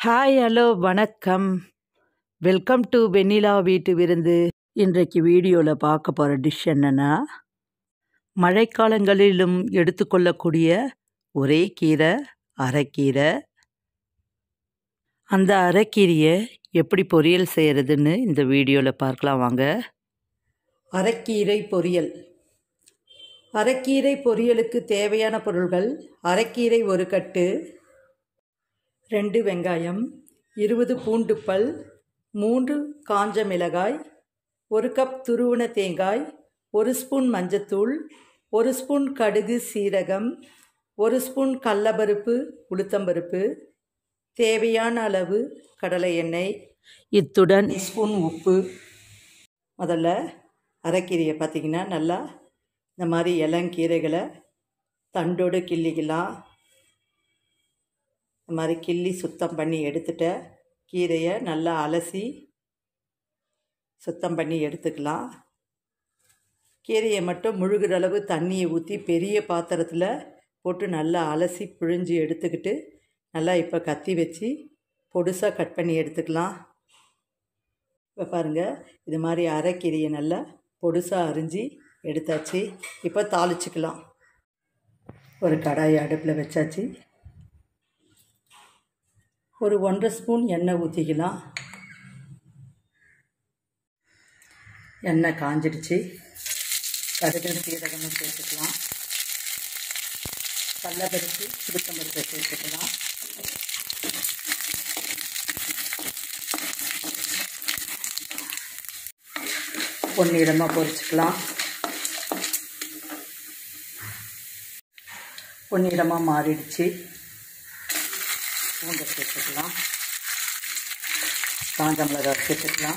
hi hello வணக்கம் welcome to Vennila வீட்டு விருந்து இன்றைக்கு வீடியோவில் பார்க்க போகிற டிஷ் என்னென்னா மழைக்காலங்களிலும் எடுத்துக்கொள்ளக்கூடிய ஒரே கீரை அரைக்கீரை அந்த அரைக்கீரையை எப்படி பொரியல் செய்கிறதுன்னு இந்த வீடியோவில் பார்க்கலாம் வாங்க அரைக்கீரை பொரியல் அரைக்கீரை பொரியலுக்கு தேவையான பொருள்கள் அரைக்கீரை ஒரு கட்டு ரெண்டு வெங்காயம் இருபது பூண்டு பல் மூன்று காஞ்ச மிளகாய் ஒரு கப் துருவன தேங்காய் ஒரு ஸ்பூன் மஞ்சத்தூள் ஒரு ஸ்பூன் கடுகு சீரகம் ஒரு ஸ்பூன் கடலப்பருப்பு உளுத்தம்பருப்பு தேவையான அளவு கடலை எண்ணெய் இத்துடன் ஸ்பூன் உப்பு முதல்ல அரைக்கீரையை பார்த்திங்கன்னா நல்லா இந்த மாதிரி இளங்கீரைகளை தண்டோடு கிள்ளிக்கலாம் இந்த மாதிரி கிள்ளி சுத்தம் பண்ணி எடுத்துட்ட கீரையை நல்லா அலசி சுத்தம் பண்ணி எடுத்துக்கலாம் கீரையை மட்டும் முழுகிற அளவு தண்ணியை ஊற்றி பெரிய பாத்திரத்தில் போட்டு நல்லா அலசி பிழிஞ்சு எடுத்துக்கிட்டு நல்லா இப்போ கத்தி வச்சு பொடுசாக கட் பண்ணி எடுத்துக்கலாம் இப்போ பாருங்கள் இது மாதிரி அரைக்கீரையை நல்லா பொடுசாக அரிஞ்சு எடுத்தாச்சு இப்போ தாளிச்சிக்கலாம் ஒரு கடாயை அடுப்பில் வச்சாச்சு ஒரு ஒன்றரை ஸ்பூன் எண்ணெய் ஊற்றிக்கலாம் எண்ணெய் காஞ்சிடுச்சு கடுகு சீரகமும் சேர்த்துக்கலாம் கடலப்பருப்பு சுடுத்தம்பருப்பை சேர்த்துக்கலாம் பொன்னிறமாக பொரிச்சுக்கலாம் பொன்னிறமாக மாறிடுச்சு பூண்டை சேர்த்துக்கலாம் காஞ்ச மிளகாய் சேர்த்துக்கலாம்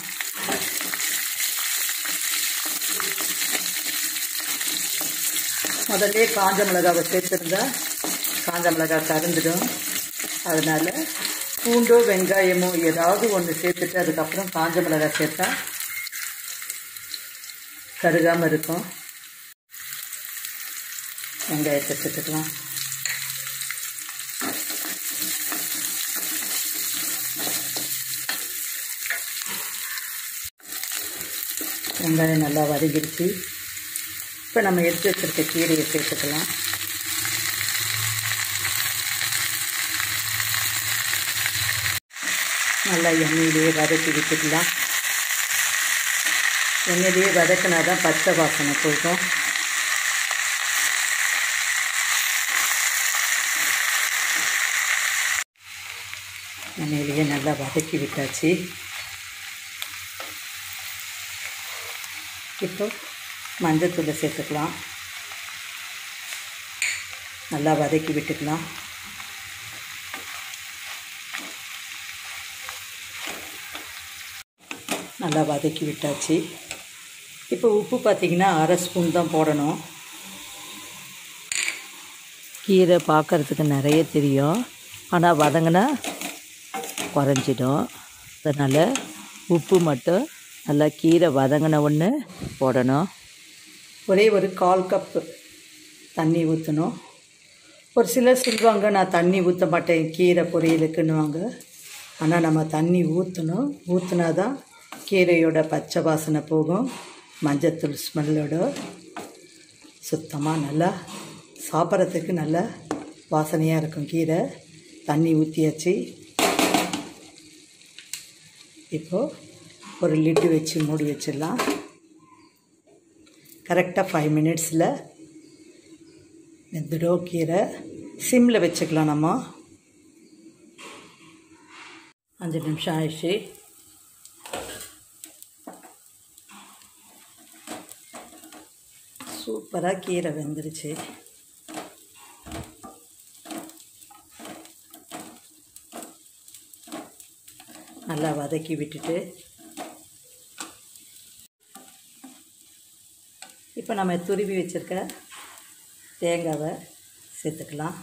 முதல்ல காஞ்ச மிளகாவை சேர்த்துருந்தா காஞ்ச மிளகாய் கறந்துடும் அதனால் பூண்டோ வெங்காயமோ ஏதாவது ஒன்று சேர்த்துட்டு அதுக்கப்புறம் காஞ்ச மிளகாய் சேர்த்தா கருகாமல் இருக்கும் வெங்காயத்தை சேர்த்துக்கலாம் வெங்காயம் நல்லா வதங்கிடுச்சு இப்போ நம்ம எடுத்து வச்சுருக்க கீரையை சேர்த்துக்கலாம் நல்லா எண்ணெயிலேயே வதக்கி விட்டுக்கலாம் எண்ணெயிலேயே வதக்கினா தான் பச்சை வாசனை போகும் எண்ணெயிலேயே நல்லா வதக்கி விட்டாச்சு இப்போ மஞ்சத்தூளை சேர்த்துக்கலாம் நல்லா வதக்கி விட்டுக்கலாம் நல்லா வதக்கி விட்டாச்சு இப்போ உப்பு பார்த்திங்கன்னா அரை ஸ்பூன் தான் போடணும் கீரை பார்க்குறதுக்கு நிறைய தெரியும் ஆனால் வதங்கினா குறைஞ்சிடும் அதனால் உப்பு மட்டும் நல்லா கீரை வதங்கின ஒன்று போடணும் ஒரே ஒரு கால் கப்பு தண்ணி ஊற்றணும் ஒரு சிலர் சொல்லுவாங்க நான் தண்ணி ஊற்ற மாட்டேன் கீரை பொரியலுக்குன்னுவாங்க ஆனால் நம்ம தண்ணி ஊற்றணும் ஊற்றினா தான் கீரையோட பச்சை வாசனை போகும் மஞ்சத்தூள் ஸ்மெல்லோட சுத்தமாக நல்லா சாப்பிட்றதுக்கு நல்லா வாசனையாக இருக்கும் கீரை தண்ணி ஊற்றியாச்சு இப்போது ஒரு லிட்டு வச்சு மூடி வச்சிடலாம் கரெக்டாக ஃபைவ் மினிட்ஸில் வெந்துடும் கீரை சிம்மில் வச்சுக்கலாம் நம்ம அஞ்சு நிமிஷம் ஆயிடுச்சு சூப்பராக கீரை வெந்துருச்சு நல்லா வதக்கி விட்டுட்டு இப்போ நம்ம துருவி வச்சுருக்க தேங்காவை சேர்த்துக்கலாம்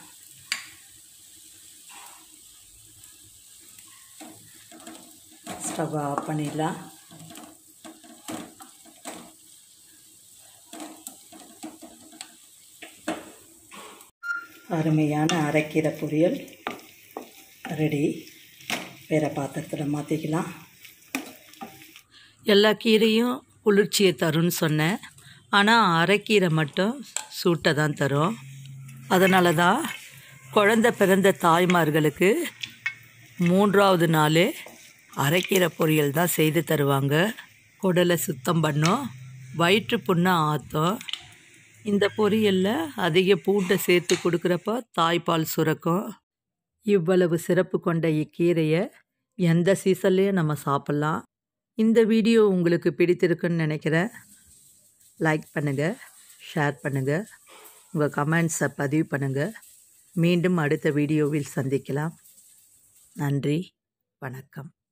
ஸ்டவ் ஆஃப் பண்ணிடலாம் அருமையான அரைக்கீரை பொரியல் ரெடி வேறு பாத்திரத்தில் மாற்றிக்கலாம் எல்லா கீரையும் குளிர்ச்சியை தரும்னு சொன்னேன் ஆனால் அரைக்கீரை மட்டும் சூட்டை தான் தரும் அதனால தான் குழந்த பிறந்த தாய்மார்களுக்கு மூன்றாவது நாள் அரைக்கீரை பொரியல் தான் செய்து தருவாங்க குடலை சுத்தம் பண்ணும் வயிற்று புண்ணை ஆற்றும் இந்த பொரியலில் அதிக பூண்டை சேர்த்து கொடுக்குறப்ப தாய்ப்பால் சுரக்கும் இவ்வளவு சிறப்பு கொண்ட இக்கீரையை எந்த சீசன்லேயும் நம்ம சாப்பிட்லாம் இந்த வீடியோ உங்களுக்கு பிடித்திருக்குன்னு நினைக்கிறேன் லைக் பண்ணுங்கள் ஷேர் பண்ணுங்கள் உங்கள் கமெண்ட்ஸை பதிவு பண்ணுங்கள் மீண்டும் அடுத்த வீடியோவில் சந்திக்கலாம் நன்றி வணக்கம்